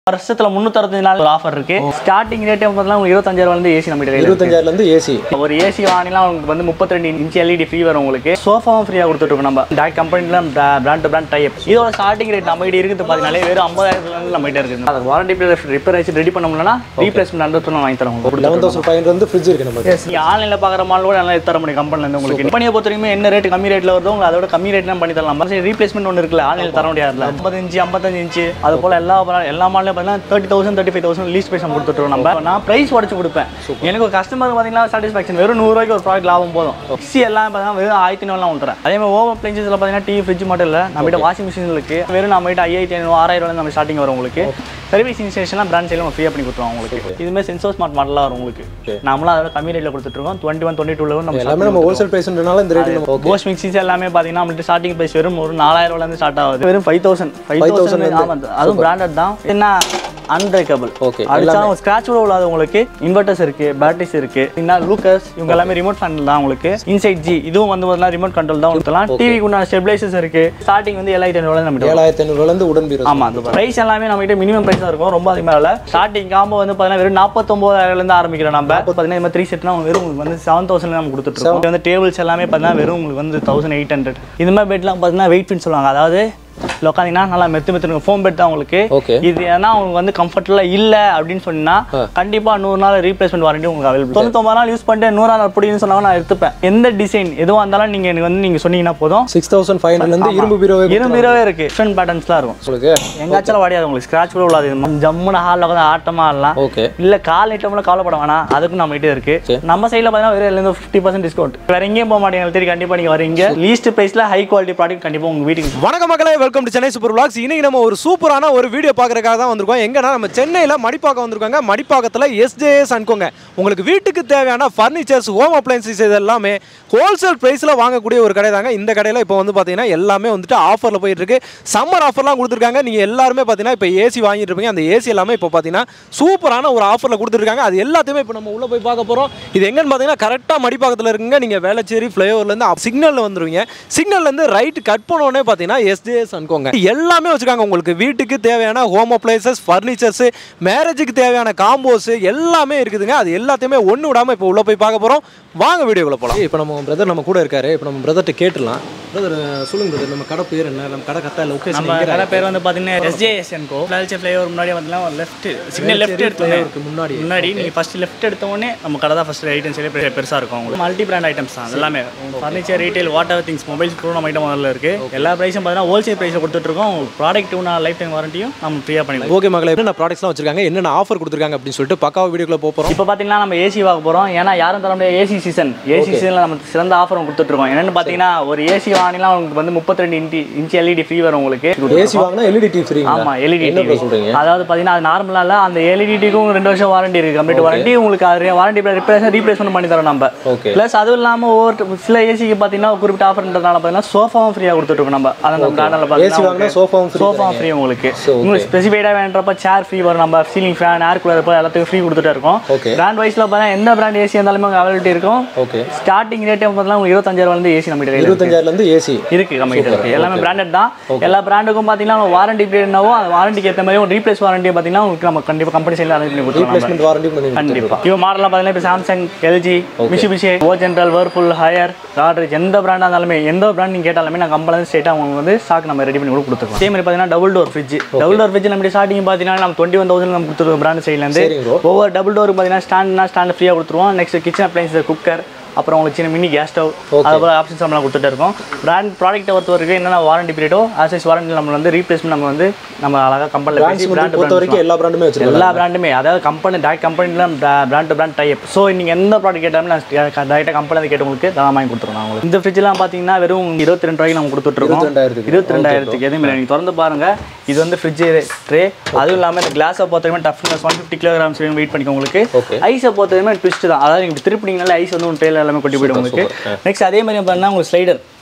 வருஷத்துல முந்நூற்றறுபத்தஞ்சு நாள் ஒரு ஆஃபர் இருக்கு ஸ்டார்டிங் ரேட்டே பார்த்தீங்கன்னா உங்களுக்கு இருபத்தஞ்சாயிரம் வந்து ஏசி நம்ம கிட்ட இருபத்தஞ்சாயிரம்ல இருந்து ஏசி ஒரு ஏசி வாங்கினா உங்களுக்கு வந்து முப்பத்தி ரெண்டு இன்ச் எல்இடி ஃப்ரீ வரும் உங்களுக்கு சோஃபாவும் ஃப்ரீயாக கொடுத்துட்ருக்கோம் நம்ம டேக் கம்பெனியில் பிராண்ட் டு பிராண்ட் டைப் இதோட ஸ்டார்டிங் ரேட் நம்ம கிட்ட இருக்குது பார்த்தீங்கன்னா வெறும் ஐம்பதாயிரத்துலேருந்து நம்ம கிட்ட இருக்குது அது வாரண்டி ரிப்பேர் வச்சு ரெடி பண்ண முடியலன்னா ரீப்ளேஸ்மெண்ட் ஹண்ட்ரட் வாங்கி தரோம் உங்களுக்கு லெவன் தௌசண்ட் ஃபைவ் ஹண்ட்ரட் வந்து ஃப்ரிட்ஜ் இருக்கு நம்ம நீங்கள் ஆன்லைனில் பார்க்குற மால் கூட நல்லா எடுத்து தர முடியும் கம்பெனிலேருந்து உங்களுக்கு கம்பெனியை பொறுத்த வரைக்கும் என்ன ரேட் கம்மி ரேட்டில் வருதோ உங்களுக்கு அதோட கம்மி ரேட்லாம் பண்ணி தரலாம் சரி ரீப்ளேஸ்மெண்ட் ஒன்று இருக்குல்ல ஆன்லைனில் தர முடியாதுல ஐம்பது இன்ச்சு ஐம்பத்தஞ்சு இன்ச்சு அது போல் எல்லா brand- எல்லா மாலையும் பார்த்தீங்கன்னா thirty thousand thirty five thousand least பேச கொடுத்துட்ருவோம் நம்ம நான் ப்ரைஸ் உடச்சு கொடுப்பேன் எனக்கு ஒரு கஸ்டமர் பார்த்தீங்கன்னா சாட்டிஸ்ஃபேக்ஷன் வெறும் நூறுரூவாய்க்கு ஒரு ப்ராடக்ட் லாபம் போதும் மிக்ஸி எல்லாம் பார்த்தீங்கன்னா வெறும் ஆயிரத்தி நூறுலாம் கொடுத்துறேன் அதே மாதிரி ஓவன் அப்ளைன்சஸில் பார்த்தீங்கன்னா டிவி ஃப்ரிட்ஜ் மட்டும் இல்லை நம்ம கிட்ட வாஷிங் மிஷின் இருக்கு வெறும் நம்ம கிட்ட ஐயாயிரத்தி ஐநூறு ஆறாயிரம் நம்ம ஸ்டார்டிங் வரும் உங்களுக்கு சர்வீஸ் இன்ஸ்டேஷன்லாம் பிராண்ட் சைடில் ஃப்ரீயாக பண்ணி கொடுத்துருவோம் உங்களுக்கு இதுமே சென்சோ ஸ்மார்ட் மாடலாக வரும் உங்களுக்கு நம்மளும் அதோட கம்மி ரேட்டில் கொடுத்துட்ருக்கோம் டுவெண்ட்டி ஒன் டுவெண்ட்டி டூவில் நம்ம எல்லாமே நம்ம ஹோல்சேல் ப்ரைஸ்ன்றனால இந்த ரேட் நம்ம ஓகே போஸ் மிக்சிஸ் எல்லாமே பார்த்தீங்கன்னா நம்மள்ட்ட ஸ்டார்டிங் ப்ரைஸ் வெறும் ஒரு நாலாயிரம் ரூபாயிலேருந்து ஸ்டார்ட் ஆகுது வெறும் ஃபைவ் தௌசண்ட் ஃபைவ் 5,000 தௌசண்ட் ஆமாம் அதுவும் பிராண்டட் தான் என்ன அன்பிரேக்கபிள் Okay, அடிச்சா ஸ்கிராச் கூட உள்ளது உங்களுக்கு இன்வெர்டர்ஸ் இருக்கு பேட்டரிஸ் இருக்கு இன்னும் லூக்கஸ் இவங்க எல்லாமே ரிமோட் கண்ட்ரோல் தான் உங்களுக்கு இன்சைட் ஜி இதுவும் வந்து பார்த்தீங்கன்னா ரிமோட் கண்ட்ரோல் தான் கொடுக்கலாம் டிவிக்கு உண்டான ஸ்டெபிளைசர்ஸ் இருக்கு ஸ்டார்டிங் வந்து ஏழாயிரத்தி ஐநூறுவா நம்ம ஏழாயிரத்தி ஐநூறுலேருந்து உடன் பீரோ ஆமா அந்த பிரைஸ் எல்லாமே நம்ம கிட்ட மினிமம் பிரைஸ் தான் இருக்கும் ரொம்ப அதிகமாக இல்லை ஸ்டார்டிங் காம்போ வந்து பார்த்தீங்கன்னா வெறும் நாற்பத்தொம்போதாயிரம்ல இருந்து ஆரம்பிக்கிறோம் நம்ம பார்த்தீங்கன்னா இந்த த்ரீ செட்னா வெறும் உங்களுக்கு வந்து செவன் தௌசண்ட் நம்ம கொடுத்துட்ருக்கோம் இது வந்து டேபிள்ஸ் எல்லாமே பார்த்தீங்கன்னா வெறும் உங்களுக்கு வந்து தௌசண்ட் எயிட் ஹண்ட்ரட் இந்த மாதிரி பெட்லாம் பார்த்தீங்கன்னா வெயிட் பின் சொல்லுவாங்க அதாவது இதுல உட்காந்தீங்கன்னா நல்லா மெத்து மெத்து ஃபோம் பெட் தான் உங்களுக்கு ஓகே இது ஏன்னா உங்களுக்கு வந்து கம்ஃபர்டபுளாக இல்லை அப்படின்னு சொன்னா கண்டிப்பா நூறு நாள் ரீப்ளேஸ்மெண்ட் வாரண்டி உங்களுக்கு அவைலபிள் தொண்ணூத்தொம்பது நாள் யூஸ் பண்ணிட்டு நூறு நாள் அப்படின்னு சொன்னாங்க நான் எடுத்துப்பேன் எந்த டிசைன் எதுவாக இருந்தாலும் நீங்க எனக்கு வந்து நீங்க சொன்னீங்கன்னா போதும் சிக்ஸ் தௌசண்ட் ஃபைவ் ஹண்ட்ரட்லேருந்து இரும்பு பீரோவே இரும்பு இரவே இருக்கு டிஃப்ரெண்ட் பேட்டர்ன்ஸ்லாம் இருக்கும் உங்களுக்கு எங்காச்சும் வடியாது உங்களுக்கு ஸ்க்ராட்ச் கூட உள்ளாது ஜம்முன ஹாலில் உட்காந்து ஆட்டமா ஆடலாம் ஓகே இல்ல கால் ஐட்டம்ல கவலைப்பட வேணாம் அதுக்கும் நம்ம கிட்ட இருக்கு நம்ம சைடுல பார்த்தீங்கன்னா வெறும் இருந்து ஃபிஃப்டி பர்சன்ட் டிஸ்கவுண்ட் வேற எங்கேயும் போக மாட்டீங்க தெரியும் கண்டிப்பா நீங்க வரீங்க லீஸ்ட் பிரைஸ்ல ஹை குவாலிட்டி ப்ராடக்ட் கண்டிப்பா உங்க வீட்டுக்கு வணக்கம் மக்களே welcome to Chennai super vlogs இன்னைக்கு நம்ம ஒரு சூப்பரான ஒரு வீடியோ பார்க்கறதுக்காக தான் வந்திருக்கோம் எங்கன்னா நம்ம சென்னையில் மடிப்பாக்கம் வந்திருக்காங்க மடிப்பாக்கத்தில் எஸ்ஜேஎஸ் அனுக்கோங்க உங்களுக்கு வீட்டுக்கு தேவையான ஃபர்னிச்சர்ஸ் ஹோம் அப்ளைன்சஸ் இது எல்லாமே ஹோல்சேல் ப்ரைஸில் வாங்கக்கூடிய ஒரு கடை தாங்க இந்த கடையில் இப்போ வந்து பார்த்தீங்கன்னா எல்லாமே வந்துட்டு ஆஃபரில் போயிட்டு இருக்கு சம்மர் ஆஃபர்லாம் கொடுத்துருக்காங்க நீங்கள் எல்லாருமே பார்த்தீங்கன்னா இப்போ ஏசி வாங்கிட்டு இருப்பீங்க அந்த ஏசி எல்லாமே இப்போ பார்த்தீங்கன்னா சூப்பரான ஒரு ஆஃபரில் கொடுத்துருக்காங்க அது எல்லாத்தையுமே இப்போ நம்ம உள்ளே போய் பார்க்க போகிறோம் இது எங்கன்னு பார்த்தீங்கன்னா கரெக்டாக மடிப்பாக்கத்தில் இருக்குங்க நீங்கள் வேளச்சேரி ஃப்ளைஓவர்லேருந்து சிக்னலில் வந்துருவீங்க சிக்னல்லேருந்து ரைட் கட் பண்ணோடனே பார்த்தீங்கன்னா எஸ்ஜேஎஸ் அனுக்கோங்க எல்லாமே வச்சுருக்காங்க உங்களுக்கு வீட்டுக்கு தேவையான ஹோம் அப்ளைசஸ் ஃபர்னிச்சர்ஸு மேரேஜுக்கு தேவையான காம்போஸ் எல்லாமே இருக்குதுங்க அது எல்லாத்தையுமே ஒன்று விடாமல் இப்போ உள்ளே போய் பார்க்க போகிறோம் வாங்க வீடியோக்குள்ள போகலாம் இப்போ நம்ம பிரதர் நம்ம கூட இருக்காரு இப்போ நம்ம பிரதர்கிட்ட கேட்டுடலாம் பிரதர் சொல்லுங்க பிரதர் நம்ம கடை பேர் என்ன நம்ம கடை கரெக்டாக லொக்கேஷன் நம்ம கடை பேர் வந்து பாத்தீங்கன்னா எஸ்ஜேஎஸ்என் கோ ஃபிளால்ச்சர் ஃப்ளைவர் முன்னாடி பார்த்தீங்கன்னா ஒரு லெஃப்ட் சிக்னல் லெஃப்ட் எடுத்தோன்னே இருக்கு முன்னாடி முன்னாடி நீங்க ஃபர்ஸ்ட் லெஃப்ட் எடுத்த உடனே நம்ம கடை தான் ஃபர்ஸ்ட் ஐட்டம்ஸ் பெரிய பெருசா இருக்கும் உங்களுக்கு மல்டி பிராண்ட் ஐட்டம்ஸ் தான் எல்லாமே furniture retail whatever things mobiles கூட நம்ம ஐட்டம் முதல்ல இருக்கு எல்லா ப்ரைஸும் பார்த்தீங்கன்னா ஹோல்சேல் ப்ரைஸில் கொடுத்துட்டு இருக்கோம் ப்ராடக்ட் நான் லைஃப் டைம் வாரண்டியும் நம்ம ஃப்ரீயாக பண்ணிக்கலாம் ஓகே மகளே என்னென்ன ப்ராடக்ட்ஸ்லாம் வச்சிருக்காங்க என்னென்ன ஆஃபர் கொடுத்துருக்காங்க அப்படின்னு சொல்லிட்டு பக்காவா வீடியோக்குள்ள போக போகிறோம் இப்போ பார்த்தீங்கன்னா நம்ம ஏசி வாங்க போகிறோம் ஏன்னா யாரும் தர முடியாது ஏசி சீசன் ஏசி சீசனில் நம்ம சிறந்த ஆஃபர் கொடுத்துட்ருக்கோம் என்னென்னு பார்த்தீங்கன்னா ஒரு ஏசி வாங்கினா உங்களுக்கு வந்து முப்பத்தி ரெண்டு இன்ச்சி இன்ச் எல்இடி ஃப்ரீ வரும் உங்களுக்கு ஏசி வாங்கினா எல்இடி டிவி ஃப்ரீ ஆமா எல்இடி என்ன டிவி சொல்றீங்க அதாவது பார்த்தீங்கன்னா அது நார்மலாக இல்லை அந்த எல்இடி டிவிக்கும் ரெண்டு வருஷம் வாரண்டி இருக்கு கம்ப்ளீட் வாரண்டி உங்களுக்கு அது வாரண்டி ரிப்பேர் ரீப்ளேஸ்மெண்ட் பண்ணி தரோம் நம்ம ஓகே ப்ளஸ் அதுவும் இல்லாமல் ஒவ்வொரு சில ஏசிக்கு பார்த்தீங்கன்னா ஒரு குறிப்பிட்ட ஆஃபர்ன்றதுனால பார்த்தீங்கன்னா சோஃபாவும் ஃப்ரீயாக கொடுத்துட்ருக்கோம் நம்ம அந்த பிராண்டில் ஏசி வாங்கினா சோஃபாவும் ஃப்ரீ சோஃபா ஃப்ரீ உங்களுக்கு So, okay. உங்களுக்கு ஸ்பெசிஃபைடாக வேணுன்றப்ப சேர் ஃப்ரீ வரும் நம்ம சீலிங் ஃபேன் ஏர் கூலர் போல் எல்லாத்துக்கும் ஃப்ரீ கொடுத்துட்டு இருக்கோம் Okay. பிராண்ட் வைஸில் பார்த்தீங்கன்னா எந்த பிராண்ட் ஏசி இருந்தாலுமே உங்களுக்கு அவைலபிலிட்டி இருக்கும் ஓகே ஸ்டார்டிங் ரேட்டே பார்த்தீங்கன்னா உங்களுக்கு இருபத்தஞ்சாயிரம் ஏசி நம்ம கிட்ட இருக்கு. இருபத்தஞ்சாயிரம்லேருந்து ஏசி இருக்கு நம்ம கிட்ட இருக்கு எல்லாமே பிராண்டட் தான் எல்லா பிராண்டுக்கும் பார்த்தீங்கன்னா வாரண்டி பீரியட்னாவோ அந்த வாரண்டிக்கு ஏற்ற மாதிரி ரீப்ளேஸ் வாரண்டி பார்த்தீங்கன்னா உங்களுக்கு நம்ம கண்டிப்பாக கம்பெனி சைடில் அரேஞ்ச் பண்ணி கொடுத்துருவோம் ரீப்ளேஸ்மெண்ட் வாரண்டி பண்ணி கண்டிப்பா இவன் மாடலாம் பார்த்தீங்கன்னா இப்போ Samsung LG Mitsubishi O General Whirlpool Haier Godrej எந்த பிராண்டாக இருந்தாலுமே எந்த பிராண்ட் நீங்கள் கேட்டாலுமே நான் கம்பெனி ஸ்டேட்டாக அவங்க வந்து ஸ்டாக் நம்ம ரெடி பண்ணி கூட கொடுத்துருக்கோம் அதே மாதிரி பார்த்தீங்கன்னா double door fridge double door fridge நம்ம ஸ்டார்டிங் பார்த்தீங்கன்னா நம்ம டுவெண்ட்டி ஒன் தௌசண்ட் நம்ம கொடுத்துருக்கோம் பிராண்ட் சைட்லேருந்து சரிங்க bro. ஒவ்வொரு டபுள் டோருக்கு பார்த்தீங்கன்னா ஸ்டாண்ட்னா ஸ்டாண்ட் ஃப்ரீயாக கொடுத்துருவோம் நெக்ஸ்ட் கிச்சன் அப்ளைன்ஸ் குக்கர் அப்புறம் உங்களுக்கு சின்ன மினி கேஸ் ஸ்டவ் அது போல ஆப்ஷன்ஸ் நம்மளாம் கொடுத்துட்டு இருக்கோம் பிராண்ட் ப்ராடக்ட்டை பொறுத்த வரைக்கும் என்னென்ன வாரண்டி பீரியடோ ஆசஸ் வாரண்டி நம்ம வந்து ரீப்ளேஸ்மெண்ட் நம்ம வந்து நம்ம அழகாக கம்பெனியில் பேசி பிராண்ட்ஸ் பொறுத்த பிராண்ட் வரைக்கும் எல்லா பிராண்டுமே வச்சிருக்காங்க எல்லா பிராண்டுமே அதாவது கம்பெனி டேரக்ட் கம்பெனியில் brand to brand type so நீங்கள் எந்த ப்ராடக்ட் கேட்டாலும் நான் டேரெக்டாக கம்பெனி கேட்டு உங்களுக்கு தரம் வாங்கி கொடுத்துருவோம் நான் உங்களுக்கு இந்த ஃப்ரிட்ஜ்லாம் பார்த்தீங்கன்னா வெறும் இருபத்தி ரெண்டு ரூபாய்க்கு நம்ம கொடுத்துட்ருக்கோம் 22,000 இருபத்தி ரெண்டாயிரத்துக்கு எதுவுமே நீங்கள் திறந்து பாருங்க இது வந்து ஃப்ரிட்ஜ் ட்ரே அதுவும் இல்லாமல் இந்த கிளாஸை பொறுத்தவரைக்கும் toughness one fifty kilograms weight பண்ணிக்க உங்களுக்கு Okay. ஐஸை பொறுத்தவரைக்கும் ட்விஸ்ட் தான் அதாவது நீங்கள் திருப்பினீங்கனால ஐஸ் வந்து உங்கள் ட்ரேல எல்லாமே கொட்டி போயிடும் உங்களுக்கு நெக்ஸ்ட் அதே மாதிரி பார்த்தீங்கன்னா உங்களுக்கு ஸ்லைடர்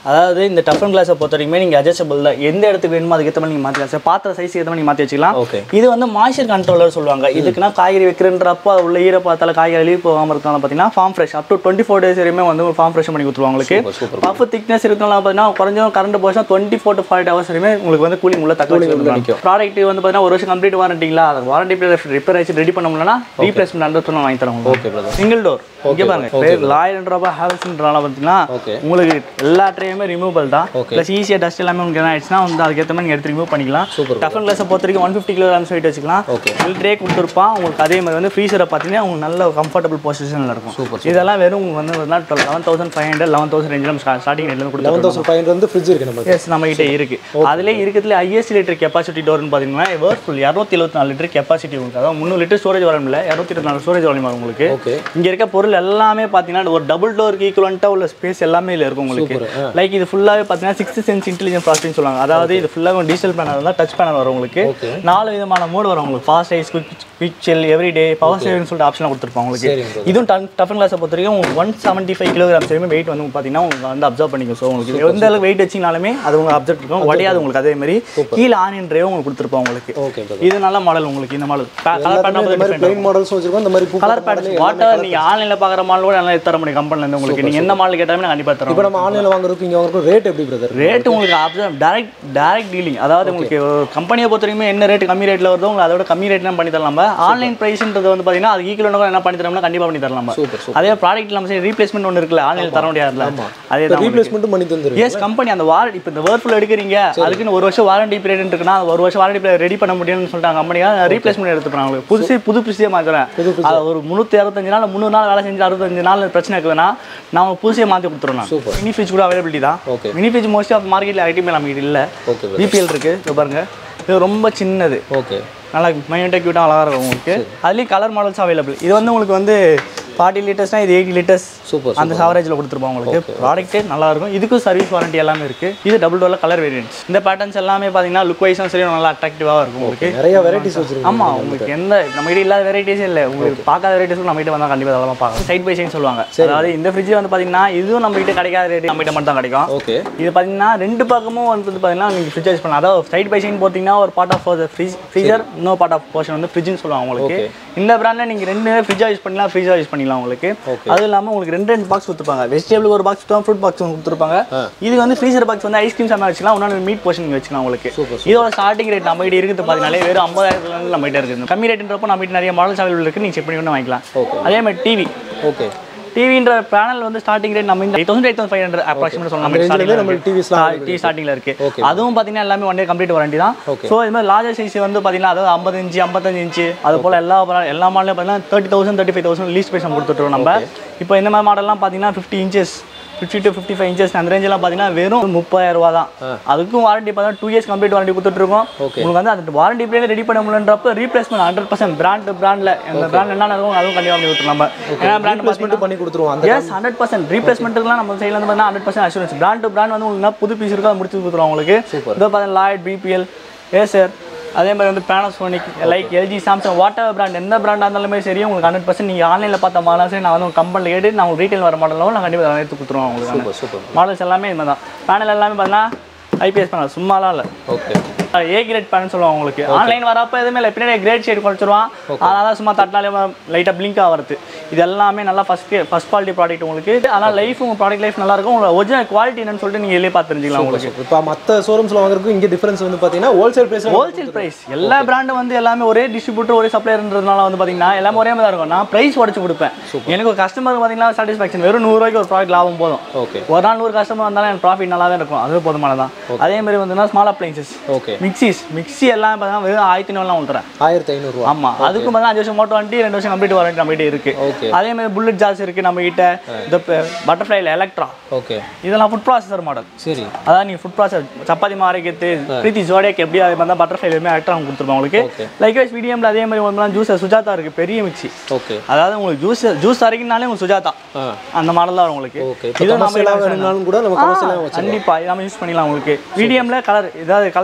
அதாவது இந்த டஃபன் கிளாஸை பொறுத்த வரைக்குமே நீங்கள் அட்ஜஸ்டபிள் தான் எந்த இடத்துக்கு வேணுமோ அதுக்கேற்ற மாதிரி நீங்கள் மாற்றிக்கலாம் சார் பாத்திர சைஸ் ஏற்ற மாதிரி நீங்கள் மாற்றி வச்சுக்கலாம் Okay. இது வந்து மாய்ச்சர் கண்ட்ரோலர் சொல்லுவாங்க இதுக்குன்னா காய்கறி வைக்கிறன்றப்போ அது உள்ள ஈரப்பதால காய்கறி அழுகி போகாமல் இருக்கலாம் பார்த்தீங்கன்னா farm fresh up to twenty four days வரையுமே வந்து ஃபார்ம் ஃப்ரெஷ் பண்ணி கொடுத்துருவாங்க உங்களுக்கு super. பஃப் திக்னஸ் இருக்கனால பார்த்தீங்கன்னா குறைஞ்ச கரண்ட் போச்சுன்னா twenty four to forty hours வரையுமே உங்களுக்கு வந்து கூலிங் உள்ள தக்க நிக்கும். ப்ராடக்ட் வந்து பார்த்தீங்கன்னா ஒரு வருஷம் கம்ப்ளீட் வாரண்டிங்களா அது வாரண்டி ரிப்பேர் ஆச்சு ரெடி பண்ண முடியலன்னா ரீப்ளேஸ்மெண்ட் ஹண்ட்ரட் வாங்கி தரோம் ஓகே பிரதர் சிங்கிள் டோர் இங்கே பாருங்க பேர் லாயல்ன்றப்ப ஹேவல்ஸ்ன்றனால பார்த்தீங்கன்னா Okay. உங்களுக்கு எல்லா ட்ரேயுமே ரிமூவல் தான் Okay. ப்ளஸ் ஈஸியாக டஸ்ட் எல்லாமே உங்களுக்கு என்ன ஆயிடுச்சுன்னா வந்து அதுக்கேற்ற மாதிரி நீங்கள் எடுத்து ரிமூவ் பண்ணிக்கலாம் Super. டஃபன் கிளாஸை பொறுத்த வரைக்கும் one fifty kilo grams weight வச்சுக்கலாம் Okay. ஃபுல் ட்ரே கொடுத்துருப்பான் உங்களுக்கு அதே மாதிரி வந்து ஃப்ரீசரை பார்த்தீங்கன்னா உங்களுக்கு நல்ல கம்ஃபர்டபுள் பொசிஷனில் இருக்கும் Super, இதெல்லாம் வெறும் உங்களுக்கு வந்து eleven thousand five hundred eleven thousand ரேஞ்சில் ஸ்டார்டிங் ரேட்லேருந்து லெவன் கொடுத்துருவோம் தௌசண்ட் ஃபைவ் ஹண்ட்ரட் வந்து ஃப்ரிட்ஜ் இருக்கு நமக்கு எஸ் நம்ம கிட்ட இருக்கு அதுலேயே இருக்கிறதுல ஐஎஸ்சி லிட்டர் கெப்பாசிட்டி டோர்னு பார்த்தீங்கன்னா வேர்ஃபுல் இரநூத்தி எழுபத்தி நாலு லிட்டர் கெப்பாசிட்டி உங்களுக்கு அதாவது முந்நூறு லிட்டர் ஸ்டோரேஜ் வரும் இல்லை இரநூத்தி இருபத்தி நாலு ஸ்டோரேஜ் வரும் உங்களுக்கு ஓகே இங்க இருக்க பொருள் எல்லாமே பார்த்தீங்கன்னா ஒரு டபுள் டோருக்கு ஈக்குவலண்ட்டாக உள்ள ஸ்பேஸ் எல்லாமே இதில் இருக்கும் உங்களுக்கு Super, லைக் இது ஃபுல்லாகவே பார்த்தீங்கன்னா சிக்ஸ்த் சென்ஸ் இன்டெலிஜென்ட் ப்ராசஸிங் சொல்லுவாங்க அதாவது இது ஃபுல்லாக டிஜிட்டல் பேனல் தான் டச் பேனல் வரும் உங்களுக்கு Okay. நாலு விதமான மோடு வரும் உங்களுக்கு fast ice quick quick chill every day power saving சொல்லிட்டு ஆப்ஷன் கொடுத்துருப்பாங்க உங்களுக்கு சரிங்க brother. இதுவும் டன் டஃபன் கிளாஸை பொறுத்த வரைக்கும் ஒன் செவன்ட்டி ஃபைவ் கிலோகிராம்ஸ் வரைக்கும் வெயிட் வந்து பார்த்தீங்கன்னா உங்களுக்கு வந்து அப்சர்வ் பண்ணிக்கும் ஸோ உங்களுக்கு எந்த அளவுக்கு வெயிட் வச்சிங்கனாலுமே அது உங்களுக்கு அப்சர்வ் இருக்கும் உடையாது உங்களுக்கு அதே மாதிரி கீழே ஆனியன் ட்ரைவ் உங்களுக்கு கொடுத்துருப்போம் உங்களுக்கு ஓகே பிரதர் இது நல்ல மாடல் உங்களுக்கு இந்த மாடல் கலர் இந்த மாதிரி பிளைன் மாடல்ஸ் வச்சிருக்கோம் இந்த மாதிரி கலர் பேட்டர்ன் வாட்டர் நீங்க ஆன்லைன்ல பாக்குற மாடல் கூட நல்லா தர முடியும் கம்பெனில இருந்து உங்களுக்கு நீங்க எந்த மாடல் கேட்டாலுமே நான் கண்டிப்பா இப்போ தரோம் நம்ம ஆன்லைனில் வாங்குறதுக்கு இங்கே வாங்குறதுக்கு ரேட் எப்படி பிரதர் ரேட் உங்களுக்கு அப்சர்வ் டைரக்ட் டைரக்ட் டீலிங் அதாவது உங்களுக்கு கம்பெனியை பொறுத்த வரைக்கும் என்ன ரேட் கம்மி ரேட்ல வருதோ உங்களுக்கு அதோட கம்மி ரேட்ல பண்ணி தரலாம் நம்ம ஆன்லைன் பிரைஸ்ன்றது வந்து பாத்தீங்கன்னா அது ஈக்குவலாக என்ன பண்ணி தரோம்னா கண்டிப்பா பண்ணி தரலாம் நம்ம சூப்பர் சூப்பர் அதே ப்ராடக்ட் நம்ம சரி ரீப்ளேஸ்மெண்ட் ஒன்று இருக்குல்ல ஆன்லைன் தர முடியாதுல்ல அதே தான் ரீப்ளேஸ்மெண்ட்டும் பண்ணி தந்துருக்கு எஸ் கம்பெனி அந்த வாரண்டி இப்போ இந்த வேர்ஃபுல் எடுக்கிறீங்க அதுக்குன்னு ஒரு வருஷம் வாரண்டி பீரியட் இருக்குன்னா அது ஒரு வருஷம் வாரண்டி பீரியட் ரெடி பண்ண முடியும்னு சொல்லிட்டாங்க கம்பெனியாக ரீப்ளேஸ்மெண்ட் எடுத்துப்பாங்க உங்களுக்கு புதுசு புது புதுசே மாற்றுறேன் அது ஒரு முந்நூற்றி அறுபத்தஞ்சு நாள் முந்நூறு நாள் வேலை செஞ்சு அறுபத்தஞ்சு நாள் பிரச்சனை இருக்குதுன்னா நான் உங்களுக்கு புதுசே மாற்றி கொடுத்துருவேன் Super. மினி ஃபிரிட்ஜ் கூட அவைலபிலிட்டி தான் Okay. Mini fridge mostly of மார்க்கெட்டில் ஐட்டமே நம்ம கிட்ட இல்லை ஓகே பிபிஎல் இருக்கு இது பாருங்க இது ரொம்ப சின்னது ஓகே நல்லா மைனட்டாக க்யூட்டாக அழகாக இருக்கும் உங்களுக்கு அதுலேயும் கலர் மாடல்ஸ் அவைலபிள் இது வந்து உங்களுக்கு வந்து ஃபார்ட்டி லிட்டர்ஸ்னால் இது எயிட்டி லிட்டர்ஸ் சூப்பர் அந்த கவரேஜில் கொடுத்துருப்போம் உங்களுக்கு ப்ராடக்ட்டே நல்லா இருக்கும் இதுக்கும் சர்வீஸ் வாரண்டி எல்லாமே இருக்கு இது டபுள் டோரில் கலர் வேரியன்ட்ஸ் இந்த பேட்டர்ன்ஸ் எல்லாமே பார்த்தீங்கன்னா லுக் வைஸும் சரி நல்லா அட்ராக்டிவாக இருக்கும் உங்களுக்கு நிறைய வெரைட்டிஸ் வச்சிருக்கீங்க ஆமா உங்களுக்கு எந்த நம்ம கிட்ட இல்லாத வெரைட்டிஸே இல்லை உங்களுக்கு பார்க்காத வெரைட்டிஸ் நம்ம கிட்ட வந்தால் கண்டிப்பாக அதெல்லாம் பார்க்கலாம் சைட் பை சைன் சொல்லுவாங்க அதாவது இந்த ஃப்ரிட்ஜ் வந்து பார்த்தீங்கன்னா இதுவும் நம்ம கிட்ட கிடைக்காத ரேட் நம்ம கிட்ட மட்டும் தான் கிடைக்கும் ஓகே இது பார்த்தீங்கன்னா ரெண்டு பக்கமும் வந்து பார்த்தீங்கன்னா நீங்கள் ஃப்ரிட்ஜ் யூஸ் பண்ணலாம் அதாவது சைட் பை சைன் போட்டிங்கன்னா ஒரு பார்ட் ஆஃப் ஃப்ரிட்ஜ் ஃப்ரீசர் இன்னொரு பார்ட் ஆஃப் போர்ஷன் வந்து ஃப்ரிட்ஜ்னு சொல்லுவாங்க உங்களுக்கு இந்த பிராண்டில் நீங்கள் ரெண்டு ஃப்ரிட்ஜாக யூஸ் பண்ணலாம் ஃப்ரீஜாக யூஸ் பண்ணிக்கலாம் உங்களுக்கு அதுவும் இல்லாமல் உங்களுக்கு ரெண்டு ரெண்டு பாக்ஸ் கொடுத்துருப்பாங்க வெஜிடபிள் ஒரு பாக்ஸ் கொடுத்தா ஃப்ரூட் பாக்ஸ் கொடுத்துருப்பாங்க இது வந்து ஃப்ரீசர் பாக்ஸ் வந்து ஐஸ்கிரீம் சாப்பிட வச்சுக்கலாம் இன்னொன்று மீட் போர்ஷன் நீங்கள் வச்சுக்கலாம் உங்களுக்கு இதோட ஸ்டார்டிங் ரேட் நம்ம கிட்ட இருக்குது பார்த்தீங்கன்னாலே வெறும் ஐம்பதாயிரத்துலேருந்து நம்ம கிட்ட இருக்குது கம்மி ரேட்டுன்றப்போ நம்ம கிட்ட நிறைய மாடல்ஸ் அவைலபிள் இருக்குது நீங்கள் செக் பண்ணி வேணா வாங்கிக்கலாம் அதே மாதிரி டிவி ஓகே டிவின்ற பேனல் வந்து ஸ்டார்டிங் ரேட் நம்ம eight thousand eight thousand five hundred approximate சொல்லலாம் நம்ம டிவிஸ்லாம் டிவி ஸ்டார்டிங்ல இருக்கு Okay. அதுவும் பார்த்தீங்கன்னா எல்லாமே ஒன் டே கம்ப்ளீட் வாரண்டி தான் Okay. ஸோ இது மாதிரி லார்ஜர் சைஸ் வந்து பார்த்தீங்கன்னா அதாவது ஐம்பது இன்ச்சு ஐம்பத்தஞ்சு இன்ச்சு அது போல எல்லா bra- எல்லா மாடலும் பார்த்தீங்கன்னா thirty thousand thirty five thousand least price நம்ம கொடுத்துட்ருக்கோம் நம்ம இப்போ இந்த மாதிரி மாடல்லாம் பார்த்தீங்கன்னா fifty inches fifty to fifty five inches அந்த ரேஞ்செல்லாம் பார்த்தீங்கன்னா வெறும் முப்பதாயிரம் ரூபா தான் அதுக்கும் வாரண்டி பார்த்தீங்கன்னா டூ இயர்ஸ் கம்ப்ளீட் வாரண்டி கொடுத்துட்ருக்கோம் Okay. உங்களுக்கு வந்து அந்த வாரண்டி பீரியட் ரெடி பண்ண முடியலன்றப்ப ரீப்ளேஸ்மெண்ட் ஹண்ட்ரட் பர்சன்ட் பிராண்ட் பிராண்டில் அந்த பிராண்ட் என்ன இருக்கும் அதுவும் கண்டிப்பாக பண்ணி கொடுத்துருவோம் நம்ம ஏன்னா பிராண்ட் ரீப்ளேஸ்மெண்ட் பண்ணி கொடுத்துருவோம் அந்த எஸ் ஹண்ட்ரட் பர்சன்ட் ரீப்ளேஸ்மெண்ட்டுக்குலாம் நம்ம சைடில் வந்து பார்த்தீங்கன்னா hundred percent assurance brand to brand வந்து உங்களுக்கு என்ன புது பீஸ் இருக்கோ அதை முடிச்சு கொடுத்துருவோம் உங்களுக்கு Super. இதோ பார்த்தீங்கன்னா லாய்ட் பிபிஎல் ஏசர் அதே மாதிரி வந்து Panasonic like LG Samsung whatever brand எந்த பிராண்டாக இருந்தாலுமே சரி உங்களுக்கு ஹண்ட்ரட் பர்சன்ட் நீங்கள் ஆன்லைனில் பார்த்த மாடலும் சரி நான் வந்து கம்பெனியில் கேட்டு நான் உங்களுக்கு ரீட்டைல் வர மாடலும் நான் கண்டிப்பாக எடுத்து கொடுத்துருவோம் உங்களுக்கு சூப்பர் சூப்பர் மாடல்ஸ் எல்லாமே இது மாதிரி தான் பேனல் எல்லாமே பார்த்தீங்கன்னா ஐபிஎஸ் பேனல் சும்மாலாம் இல்லை ஓகே ஏ கிரேட் பேனல் சொல்லுவாங்க உங்களுக்கு ஆன்லைன் வரப்போ எதுவுமே இல்லை பின்னாடி கிரேட் ஷேட் குறைச்சிருவான் அதனால சும்மா தட்டினாலே லைட்டாக பிளிங்க் ஆகிறது இது எல்லாமே நல்லா ஃபஸ்ட் ஃபஸ்ட் குவாலிட்டி ப்ராடக்ட் உங்களுக்கு ஆனால் லைஃப் உங்கள் ப்ராடக்ட் லைஃப் நல்லா இருக்கும் உங்களோட ஒரிஜினல் குவாலிட்டி என்னன்னு சொல்லிட்டு நீங்கள் வெளியே பார்த்து தெரிஞ்சுக்கலாம் உங்களுக்கு இப்போ மற்ற ஷோரூம்ஸில் வாங்குறதுக்கு இங்கே டிஃபரன்ஸ் வந்து பார்த்தீங்கன்னா ஹோல்சேல் ப்ரைஸ் ஹோல்சேல் பிரைஸ் எல்லா பிராண்டும் வந்து எல்லாமே ஒரே டிஸ்ட்ரிபியூட்டர் ஒரே சப்ளையர்ன்றதுனால வந்து பார்த்தீங்கன்னா எல்லாமே ஒரே மாதிரி தான் இருக்கும் நான் ப்ரைஸ் உடச்சு கொடுப்பேன் எனக்கு ஒரு கஸ்டமர் பார்த்தீங்கன்னா சாட்டிஸ்ஃபேக்ஷன் வெறும் நூறுரூவாய்க்கு ஒரு ப்ராடக்ட் லாபம் போதும் ஓகே ஒரு நாள் நூறு கஸ்டமர் வந்தாலும் எனக்கு ப்ராஃபிட் நல்லா தான் இருக்கும் அது போதுமானதான் அதே மாதிரி வந்து small appliances okay mixies mixie எல்லாம் பார்த்தீங்கன்னா வெறும் ஆயிரத்தி நூறுலாம் கொடுத்துறேன் ஆயிரத்தி ஐநூறுரூவா ஆமா அதுக்கும் பார்த்தா அஞ்சு வருஷம் மோட்டோ வண்டி ரெண்டு வருஷம் கம்ப்ளீட் வாரண்டி நம்ம கிட்ட இருக்கு ஓகே அதே மாதிரி புல்லட் ஜார்ஸ் இருக்கு நம்ம கிட்ட இந்த பட்டர்ஃப்ளைல எலக்ட்ரா ஓகே இதெல்லாம் ஃபுட் ப்ராசஸர் மாடல் சரி அதான் நீங்க ஃபுட் ப்ராசஸ் சப்பாத்தி மாரைக்கிறது பிரீத்தி ஜோடியாக்கு எப்படி அதே மாதிரி தான் பட்டர்ஃப்ளை எல்லாமே எலக்ட்ரா கொடுத்துருப்போம் உங்களுக்கு Okay. லைக் வைஸ் மீடியம்ல அதே மாதிரி ஒன்றுலாம் ஜூஸர் சுஜாதா இருக்கு பெரிய மிக்ஸி ஓகே அதாவது உங்களுக்கு ஜூஸ் ஜூஸ் அரைக்கினாலே உங்களுக்கு சுஜாதா ஆ அந்த மாடல் தான் வரும் உங்களுக்கு ஓகே இப்போ கமர்ஷியலாக வேணும்னாலும் கூட நம்ம கமர்ஷியலாக வச்சு கண்டிப்பா இது நம்ம யூஸ் பண்ணிக்கலாம் உங்களுக்கு மீடியம்ல கலர் ஏதாவது கலர் வேரியன்ஸ்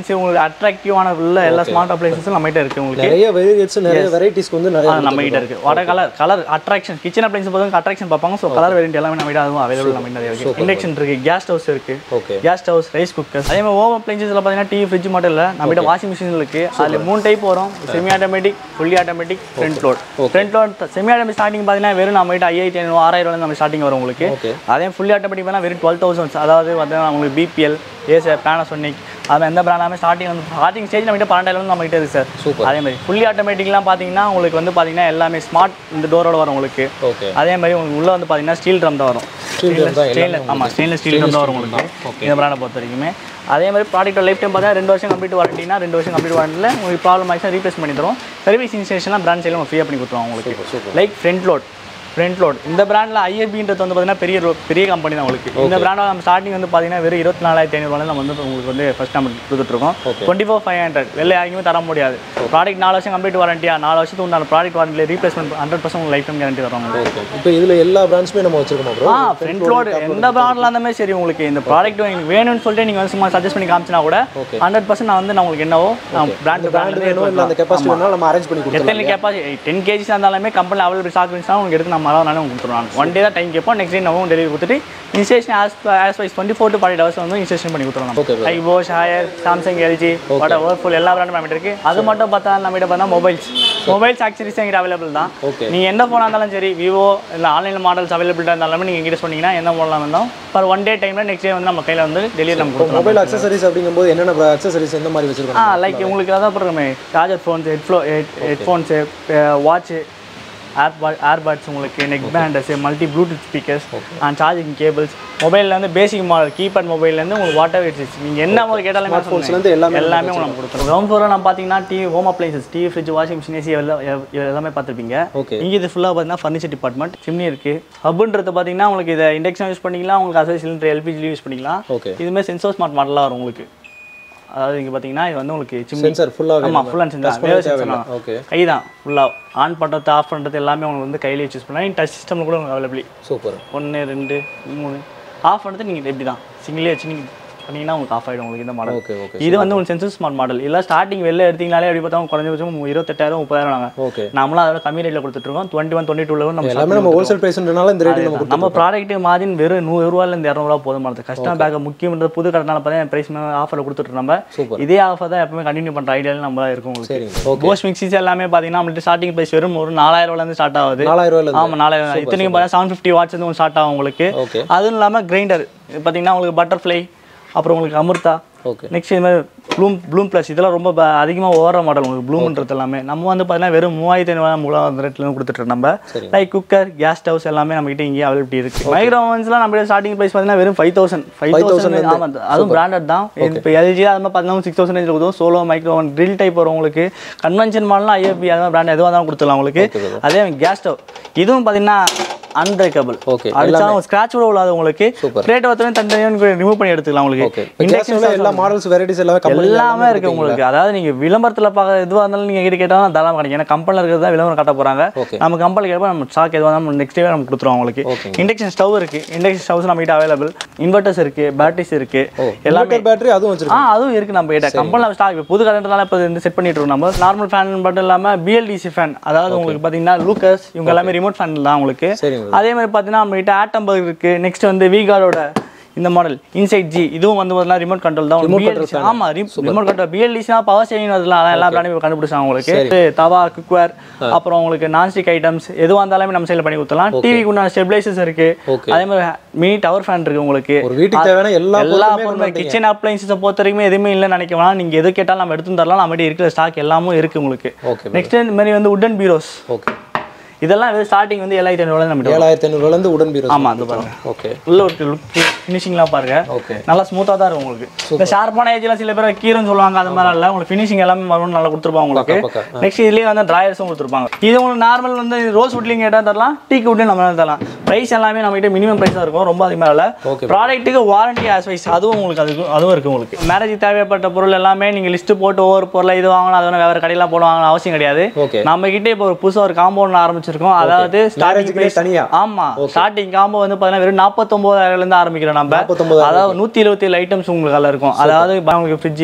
அப்ளைன்ஸ் உங்களுக்கு அட்ராக்டிவான உள்ள எல்லா ஸ்மார்ட் அப்ளைன்ஸும் நம்மகிட்ட இருக்கு உங்களுக்கு நிறைய வேரியட்ஸ் நிறைய வெரைட்டிஸ்க்கு வந்து நிறைய அது நம்ம கிட்ட இருக்கு வர colour colour attraction kitchen appliance பொறுத்தவரைக்கும் அட்ராக்ஷன் பார்ப்பாங்க ஸோ கலர் வேரியன்ட் எல்லாமே நம்ம கிட்ட அதுவும் அவைலபிள் நம்ம நிறைய இருக்கு இண்டக்ஷன் இருக்கு கேஸ் ஸ்டவ்ஸ் இருக்கு okay gas stoves rice cookers அதே மாதிரி ஓவன் அப்ளைன்சஸ்ல பார்த்தீங்கன்னா டிவி ஃப்ரிட்ஜ் மட்டும் இல்லை நம்ம கிட்ட வாஷிங் மிஷின் இருக்கு அதில் மூணு டைப் வரும் semi automatic fully automatic front load front load semi automatic starting பார்த்தீங்கன்னா வெறும் நம்ம கிட்ட ஐயாயிரத்தி ஐநூறு ஆறாயிரம் நம்ம ஸ்டார்டிங் வரும் உங்களுக்கு ஓகே அதே ஃபுல்லி ஆட்டோமேட்டிக் பார்த்தா வெறும் டுவெல் தௌசண்ட் அதாவது பார்த்தீங்கன்னா உங்களுக்கு பிபிஎல் ஏசர் பேனாசோனிக் அது எந்த பிராண்டாமே ஸ்டார்டிங் வந்து ஸ்டார்டிங் ஸ்டேஜ் நம்ம கிட்ட பன்னெண்டாயிரம் நம்ம கிட்ட இருக்கு சார் Super. அதே மாதிரி ஃபுல்லி ஆட்டோமேட்டிக்லாம் பார்த்தீங்கன்னா உங்களுக்கு வந்து பார்த்தீங்கன்னா எல்லாமே ஸ்மார்ட் இந்த டோரோட வரும் உங்களுக்கு ஓகே அதே மாதிரி உங்களுக்கு உள்ள வந்து பார்த்தீங்கன்னா ஸ்டீல் ட்ரம் தான் வரும் Steel drum தான் ஸ்டெயின்லெஸ் ஆமாம் ஸ்டெயின்லெஸ் ஸ்டீல் ட்ரம் தான் வரும் உங்களுக்கு இந்த பிராண்டை பொறுத்த வரைக்குமே அதே மாதிரி ப்ராடக்ட் லைஃப் டைம் பார்த்தா ரெண்டு வருஷம் கம்ப்ளீட் வாரண்டினா ரெண்டு வருஷம் கம்ப்ளீட் வாரண்டியில் உங்களுக்கு ப்ராப்ளம் ஆயிடுச்சா ரீப்ளேஸ் பண்ணி தரும் சர்வீஸ் இன்ஸ்டேஷன்லாம் பிராண்ட் சைடில் நம்ம ஃப்ரீயாக பண்ணி கொடுத்துருவோம் உங்களுக்கு like front load front load இந்த பிராண்டில் ஐஎஃபின்றது வந்து பார்த்தீங்கன்னா பெரிய ro- பெரிய கம்பெனி தான் உங்களுக்கு இந்த பிராண்டில் நம்ம ஸ்டார்டிங் வந்து பார்த்தீங்கன்னா வெறும் இருபத்தி நாலாயிரத்தி ஐநூறுவால நம்ம வந்து உங்களுக்கு வந்து ஃபஸ்ட் நம்ம கொடுத்துட்ருக்கோம் டுவெண்ட்டி ஃபோர் ஃபைவ் ஹண்ட்ரட் வெளில யாருக்குமே தர முடியாது ப்ராடக்ட் நாலு வருஷம் கம்ப்ளீட் வாரண்டியா நாலு வருஷத்துக்கு உண்டான ப்ராடக்ட் வாரண்டியில் replacement hundred percent lifetime guarantee வரும் உங்களுக்கு ஓகே இப்போ இதுல எல்லா பிராண்ட்ஸுமே நம்ம வச்சிருக்கோம் ப்ரோ ஆ ஃப்ரண்ட் லோடு எந்த பிராண்டில் இருந்தாலுமே சரி உங்களுக்கு இந்த ப்ராடக்ட் எனக்கு வேணும்னு சொல்லிட்டு நீங்கள் வந்து சும்மா சஜஸ்ட் பண்ணி காமிச்சினா கூட Okay. ஹண்ட்ரட் பர்சன்ட் நான் வந்து நான் உங்களுக்கு என்னவோ நான் பிராண்ட் பிராண்ட் வேணும் இல்லை அந்த கெப்பாசிட்டி வேணாலும் நம்ம அரேஞ்ச் பண்ணி கொடுத்துருவோம் எத்தனை கெப்பாசிட்டி டென் கேஜிஸ் இருந்தாலுமே கம்பெனி அவைலபிள் ஸ்டாக் இருந்துச்சுன்னா உங்களுக்கு எடுத்து நம்ம அளவு நானும் கொடுத்துருவாங்க ஒன் டே தான் டைம் கேட்போம் நெக்ஸ்ட் டே நம்ம டெலிவரி கொடுத்துட்டு installation as as wise twenty four to forty hours வந்து இன்ஸ்டேஷன் பண்ணி கொடுத்துருவோம் Okay, bro. I Bosch Haier Samsung LG what Whirlpool எல்லா பிராண்டும் நம்மகிட்ட இருக்கு அது மட்டும் பார்த்தா நம்மகிட்ட பார்த்தா மொபைல்ஸ் மொபைல்ஸ் ஆக்சரிஸ் எங்கிட்ட அவைலபிள் தான் Okay. நீங்கள் எந்த ஃபோனாக இருந்தாலும் சரி விவோ இல்லை ஆன்லைன் மாடல்ஸ் அவைலபிலிட்டாக இருந்தாலுமே நீங்கள் எங்கிட்ட சொன்னீங்கன்னா எந்த ஃபோனில் இருந்தாலும் பர் ஒன் டே டைமில் நெக்ஸ்ட் டே வந்து நம்ம கையில் வந்து டெலிவரி நம்ம கொடுத்துருவோம் மொபைல் அக்சசரிஸ் அப்படிங்கும்போது என்னென்ன அக்சசரிஸ் எந்த மாதிரி ஆ வச்சிருக்கோம் லைக் உங்களுக்கு அதான் போடுறோமே சார்ஜர் ஃபோன்ஸ் ஹெட்ஃப்ளோ ஹெட்ஃபோன்ஸு வாட்ச்சு ஏர்பாட் ஏர்பாட்ஸ் உங்களுக்கு neck bands multi Bluetooth speakers and charging cables மொபைலில் வந்து பேசிக் மாடல் கீபேட் மொபைல்லேருந்து உங்களுக்கு வாட்டர் இட்ஸ் நீங்கள் என்ன உங்களுக்கு கேட்டாலுமே ஃபோன்ஸ்லேருந்து எல்லாமே எல்லாமே உங்களுக்கு நம்ம கொடுத்துருவோம் கிரவுண்ட் ஃப்ளோரில் நம்ம பார்த்தீங்கன்னா TV home appliances TV fridge washing machine AC எல்லாம் எவ்- எல்லாமே பார்த்துருப்பீங்க Okay. இங்கே இது ஃபுல்லாக பார்த்தீங்கன்னா ஃபர்னிச்சர் டிபார்ட்மெண்ட் சிம்னி இருக்குது ஹப்ன்றது பார்த்தீங்கன்னா உங்களுக்கு இதை இண்டக்ஷன் யூஸ் பண்ணிக்கலாம் உங்களுக்கு அசை சிலிண்டர் எல்பிஜி யூஸ் பண்ணிக்கலாம் ஓகே இதுமாதிரி சென்சர் ஸ்மார்ட் மாடலாக வரும் உங்களுக்கு அதாவது இங்கே பார்த்தீங்கன்னா இது வந்து உங்களுக்கு சிம்னி சென்சார் ஃபுல்லாக ஆமாம் full and sensor wave sensor okay கை தான் ஃபுல்லாக ஆன் பண்ணுறது ஆஃப் பண்ணுறது எல்லாமே உங்களுக்கு வந்து கையிலே யூஸ் பண்ணலாம் டச் சிஸ்டமில் கூட உங்களுக்கு அவைலபிள் சூப்பர் ஒன்று ரெண்டு மூணு ஆஃப் பண்ணுறது நீங்கள் எப்படி தான் சிங்கிளே வச்சு நீங்கள் பண்ணிங்கன்னா உங்களுக்கு ஆஃப் ஆகிடும் உங்களுக்கு இந்த மாடல் ஓகே ஓகே இது வந்து உங்களுக்கு சென்சர் ஸ்மார்ட் மாடல் இல்லை ஸ்டார்டிங் வெளில எடுத்தீங்கனாலே எப்படி பார்த்தா குறைஞ்சபட்சம் இருபத்தெட்டாயிரம் முப்பதாயிரம் நாங்கள் ஓகே நம்மளும் அதோட கம்மி ரேட்டில் கொடுத்துட்ருக்கோம் டுவெண்ட்டி ஒன் டுவெண்ட்டி டூவில் நம்ம எல்லாமே நம்ம ஹோல்சேல் ப்ரைஸ்ன்றனால இந்த ரேட்டு நம்ம நம்ம ப்ராடக்ட் மார்ஜின் வெறும் நூறு ரூபாயிலேருந்து இரநூறுவா போதுமானது கஸ்டமர் பேக் முக்கியன்றது புது கடைனால பார்த்தா ப்ரைஸ் ஆஃபரில் கொடுத்துட்டு நம்ம Super. இதே ஆஃபர் தான் எப்பவுமே கண்டினியூ பண்ணுற ஐடியாவில் நம்ம இருக்கும் உங்களுக்கு சரிங்க ஓகே போஸ் மிக்சிஸ் எல்லாமே பார்த்தீங்கன்னா நம்மள்ட்ட ஸ்டார்டிங் ப்ரைஸ் வெறும் ஒரு நாலாயிரம் ரூபாயிலேருந்து ஸ்டார்ட் ஆகுது நாலாயிரம் ரூபாயில ஆமாம் நாலாயிரம் இத்தனைக்கும் பார்த்தா செவன் ஃபிஃப்டி வாட்ஸ் வந்து ஸ்டார்ட் ஆகும் உங்களுக்கு ஓகே அதுவும் இல்லாமல் கிரைண்டர் பார்த்தீங்கன்னா உங்களுக்கு பட்டர்ஃப்ளை அப்புறம் உங்களுக்கு அமிர்தா ஓகே நெக்ஸ்ட் இது மாதிரி ப்ளூம் ப்ளூம் ப்ளஸ் இதெல்லாம் ரொம்ப அதிகமாக ஓவர மாடல் உங்களுக்கு ப்ளூம்ன்றது எல்லாமே நம்ம வந்து பார்த்தீங்கன்னா வெறும் மூவாயிரத்தி ஐநூறு மூணாவது ரேட்லேருந்து கொடுத்துட்டு நம்ம சரிங்க. லைக் குக்கர் கேஸ் ஸ்டவ்ஸ் எல்லாமே நம்மகிட்ட இங்கே அவைலபிலிட்டி இருக்கு மைக்ரோ ஓவன்ஸ்லாம் நம்ம ஸ்டார்டிங் ப்ரைஸ் பார்த்தீங்கன்னா வெறும் ஃபைவ் தௌசண்ட் ஃபைவ் தௌசண்ட் ஆமாம் அதுவும் பிராண்டட் தான் இப்போ எல்ஜி அது மாதிரி பார்த்தீங்கன்னா சிக்ஸ் தௌசண்ட் ரேஞ்சில் கொடுத்தோம் solo micro oven grill type வரும் உங்களுக்கு கன்வென்ஷன் மாடலாம் ஐஎஃபி அது மாதிரி பிராண்ட் எதுவாக தான் கொடுத்துடலாம் உங்களுக்கு அதே கேஸ் ஸ்டவ் இதுவும் பார்த்தீங்கன்னா அன்பிரேக்கபிள் Okay. அடிச்சா ஸ்க்ராட்ச் கூட உள்ளாது உங்களுக்கு Super. பிளேட் ஒருத்தரும் தனித்தனியாக ரிமூவ் பண்ணி எடுத்துக்கலாம் ஓகே உங்களுக்கு இப்போ கேஸ்ல எல்லா மாடல்ஸ் வெரைட்டிஸ் எல்லாமே கம்பெனி எல்லாமே இருக்கு உங்களுக்கு அதாவது நீங்க விளம்பரத்துல பார்க்க எதுவாக இருந்தாலும் நீங்க கிட்ட கேட்டாலும் தாராளமாக கிடைக்கும் ஏன்னா கம்பெனியில் இருக்கிறது தான் விளம்பரம் காட்ட போறாங்க Okay. நம்ம கம்பெனி கேட்போம் நம்ம ஸ்டாக் எதுவாக நம்ம நெக்ஸ்ட் டே நம்ம கொடுத்துருவோம் உங்களுக்கு Okay. இண்டக்ஷன் ஸ்டவ் இருக்கு இண்டக்ஷன் ஸ்டவ்ஸ் நம்ம கிட்ட அவைலபிள் இன்வெர்டர்ஸ் இருக்கு பேட்டரிஸ் இருக்கு எல்லாமே பேட்டரி அதுவும் வச்சிருக்கோம் ஆ அதுவும் இருக்கு நம்ம கிட்ட கம்பெனியில் ஸ்டாக் இப்போ புது கரண்ட்னால இப்போ வந்து செட் பண்ணிட்டு இருக்கோம் நம்ம நார்மல் ஃபேன் மட்டும் இல்லாம பிஎல்டிசி ஃபேன் அதாவது உங்களுக்கு பாத்தீங்கன்னா லூக்கஸ் இவங்க எல்லாமே ரிமோட் ஃபேன் தான் உங்களுக்கு சரிங்க அதே மாதிரி பார்த்தீங்கன்னா நம்ம கிட்ட ஆட்டம்பர்க் இருக்கு நெக்ஸ்ட் வந்து விகார்டோட இந்த மாடல் இன்சைட் ஜி இதுவும் வந்து பார்த்தீங்கன்னா ரிமோட் கண்ட்ரோல் தான் BLDC ஆமா ரிமோட் கண்ட்ரோல் பிஎல்டிசினா பவர் சேவிங் அதெல்லாம் அதான் எல்லா பிராண்டும் கண்டுபிடிச்சாங்க உங்களுக்கு இது தவா குக்வேர் அப்புறம் உங்களுக்கு நான்ஸ்டிக் ஐட்டம்ஸ் எதுவாக இருந்தாலுமே நம்ம சைடில் பண்ணி கொடுத்துலாம் டிவிக்கு உண்டான ஸ்டெபிளைசர்ஸ் இருக்கு Okay. அதே மாதிரி மினி டவர் ஃபேன் இருக்கு உங்களுக்கு ஒரு வீட்டுக்கு தேவையான எல்லா எல்லா பொருளுமே பொருளுமே கிச்சன் அப்ளைன்ஸை பொறுத்த வரைக்கும் எதுவுமே இல்லைன்னு நினைக்க வேணாம் நீங்க எது கேட்டாலும் நம்ம எடுத்து தரலாம் நம்மகிட்ட இருக்கிற ஸ்டாக் எல்லாமும் இருக்கு உங்களுக்கு ஓகே நெக்ஸ்ட் இந்த மாதிரி வந்து உட்டன் பீரோஸ் ஓகே இதெல்லாம் ஸ்டார்டிங் வந்து ஏழாயிரத்தி ஐநூறுவா நம்ம ஏழாயிரத்தி ஐநூறுலேருந்து உடன் பீரோ ஆமா அது பாருங்க ஓகே உள்ள ஒரு லுக் ஃபினிஷிங்லாம் பாருங்க ஓகே நல்லா ஸ்மூத்தாக தான் இருக்கும் உங்களுக்கு இந்த ஷார்ப்பான ஏஜ்லாம் சில பேர் கீரன்னு சொல்லுவாங்க அது மாதிரி இல்லை உங்களுக்கு ஃபினிஷிங் எல்லாமே மறுபடியும் நல்லா கொடுத்துருப்பாங்க உங்களுக்கு பக்கா, நெக்ஸ்ட் இதுலேயே வந்து ட்ராயர்ஸும் கொடுத்துருப்பாங்க இது உங்களுக்கு நார்மல் வந்து ரோஸ் வுட்லிங் கேட்டால் தரலாம் டீ வுட்லையும் நம்ம தரலாம் ப்ரைஸ் எல்லாமே நம்ம கிட்ட மினிமம் ப்ரைஸ் தான் இருக்கும் ரொம்ப அதிகமாக இல்லை Okay. ப்ராடக்ட்டுக்கு வாரண்டி ஆஸ் வைஸ் அதுவும் உங்களுக்கு அதுக்கு அதுவும் இருக்குது உங்களுக்கு மேரேஜ் தேவைப்பட்ட பொருள் எல்லாமே நீங்கள் லிஸ்ட்டு போட்டு ஒவ்வொரு பொருளை இது வாங்கணும் அது வேணும் வேறு கடையில் போட வாங்கணும் அவசியம் கிடையாது ஓகே நம்ம கிட்ட இப்போ ஒரு புதுசாக ஒரு காம்பவுண்ட் ஆரம்பிச்சிருக்கோம் அதாவது ஸ்டார்டிங் மேரேஜுக்குனே தனியா ஆமா ஸ்டார்டிங் காம்போ வந்து பார்த்தீங்கன்னா வெறும் நாற்பத்தொம்போதாயிரம்ல இருந்து ஆரம்பிக்கிறோம் நம்ம நாற்பத்தொம்பதாயிரம் அதாவது நூற்றி இருபத்தி ஏழு ஐட்டம்ஸ் உங்களுக்கு அதில் இருக்கும் அதாவது உங்களுக்கு ஃப்ரிட்ஜு